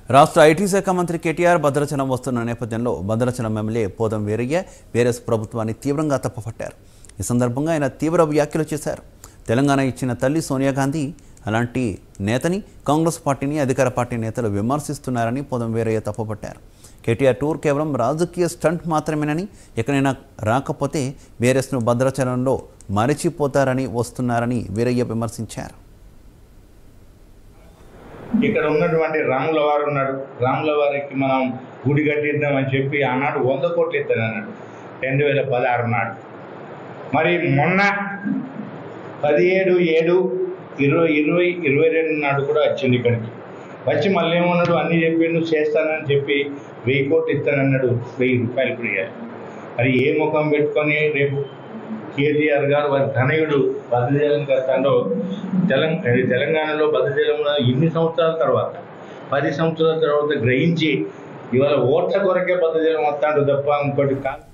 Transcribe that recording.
రాష్ట్ర ఐటీ శాఖ మంత్రి కేటీఆర్ భద్రాచలం వస్తున్న నేపథ్యంలో భద్రాచలం ఎమ్మెల్యే పోదం వీరయ్య బీఆర్ఎస్ ప్రభుత్వాన్ని తీవ్రంగా తప్పుపట్టారు ఈ సందర్భంగా ఆయన తీవ్ర వ్యాఖ్యలు చేశారు తెలంగాణ ఇచ్చిన తల్లి సోనియా గాంధీ అలాంటి నేతని కాంగ్రెస్ పార్టీని అధికార పార్టీ నేతలు విమర్శిస్తున్నారని పోదం వీరయ్య తప్పుపట్టారు కేటీఆర్ టూర్ కేవలం రాజకీయ స్టంట్ మాత్రమేనని ఎక్కడైనా రాకపోతే బీఆర్ఎస్ను భద్రాచలంలో మరిచిపోతారని వస్తున్నారని వీరయ్య విమర్శించారు ఇక్కడ ఉన్నటువంటి రాముల వారు ఉన్నాడు రాముల వారికి మనం గుడి కట్టిద్దామని చెప్పి ఆనాడు వంద కోట్లు ఇస్తానన్నాడు రెండు వేల పదహారు నాడు మరి మొన్న పదిహేడు ఏడు ఇరవై ఇరవై ఇరవై రెండు నాడు కూడా వచ్చింది ఇక్కడికి వచ్చి మళ్ళీ ఏమన్నాడు అన్ని చెప్పిండు చేస్తానని చెప్పి వెయ్యి కోట్లు ఇస్తానన్నాడు వెయ్యి రూపాయలు కూడా ఇవ్వాలి మరి ఏ ముఖం పెట్టుకొని రేపు కేటీఆర్ గారు వారి ధనయుడు భద్రజలం కట్టాడో తెలంగాణ తెలంగాణలో భద్రజలం ఇన్ని సంవత్సరాల తర్వాత పది సంవత్సరాల తర్వాత గ్రహించి ఇవాళ ఓట్ల కొరకే భద్రజలం వస్తాడు తప్ప ఇంకోటి కాదు